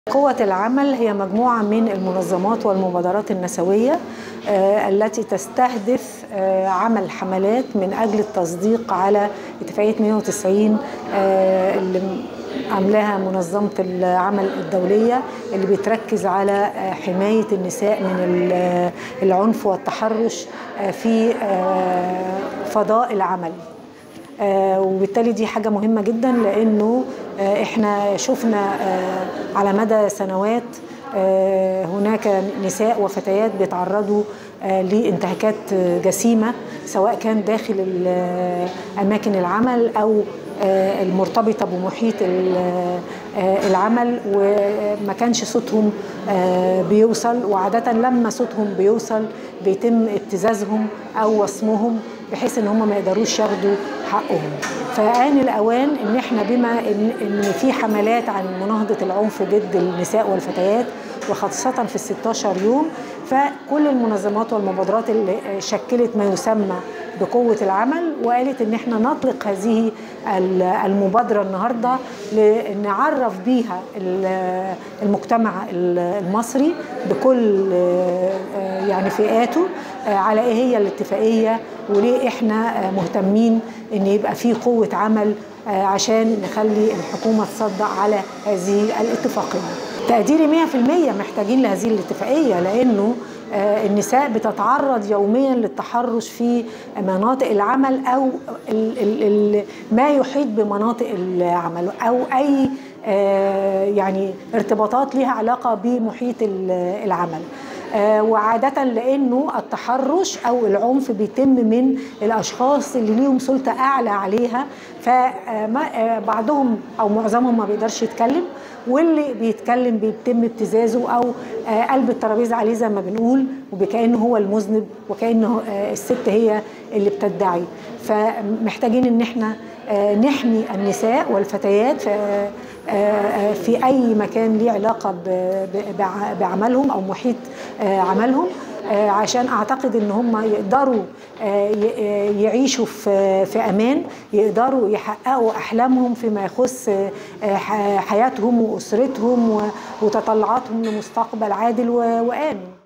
قوة العمل هي مجموعة من المنظمات والمبادرات النسوية آه، التي تستهدف آه، عمل حملات من أجل التصديق على اتفاقية 190 آه، اللي عاملاها منظمة العمل الدولية اللي بتركز على حماية النساء من العنف والتحرش في فضاء العمل وبالتالي دي حاجة مهمة جدا لأنه احنا شفنا على مدى سنوات هناك نساء وفتيات بيتعرضوا لانتهاكات جسيمه سواء كان داخل اماكن العمل او المرتبطه بمحيط العمل وما كانش صوتهم بيوصل وعاده لما صوتهم بيوصل بيتم ابتزازهم او وصمهم بحيث ان هم ما يقدروش ياخدوا حقهم فآن الأوان إن إحنا بما إن, إن في حملات عن مناهضة العنف ضد النساء والفتيات وخاصة في ال 16 يوم فكل المنظمات والمبادرات اللي شكلت ما يسمى بقوة العمل وقالت إن إحنا نطلق هذه المبادرة النهاردة لنعرف بيها المجتمع المصري بكل يعني فئاته على إيه هي الاتفاقية وليه إحنا مهتمين إن يبقى في قوة عمل عشان نخلي الحكومة تصدق على هذه الاتفاقية تقديري 100% محتاجين لهذه الاتفاقية لأنه النساء بتتعرض يوميا للتحرش في مناطق العمل او ال ال ال ما يحيط بمناطق العمل او اي يعني ارتباطات لها علاقه بمحيط العمل وعادة لأنه التحرش أو العنف بيتم من الأشخاص اللي ليهم سلطة أعلى عليها فبعضهم أو معظمهم ما بيقدرش يتكلم واللي بيتكلم بيتم ابتزازه أو قلب الترابيزة عليه زي ما بنقول وبكأنه هو المذنب وكأنه الست هي اللي بتدعي فمحتاجين إن احنا نحمي النساء والفتيات في أي مكان ليه علاقة بعملهم أو محيط عملهم عشان اعتقد ان هم يقدروا يعيشوا في في امان يقدروا يحققوا احلامهم فيما يخص حياتهم واسرتهم وتطلعاتهم لمستقبل عادل وامن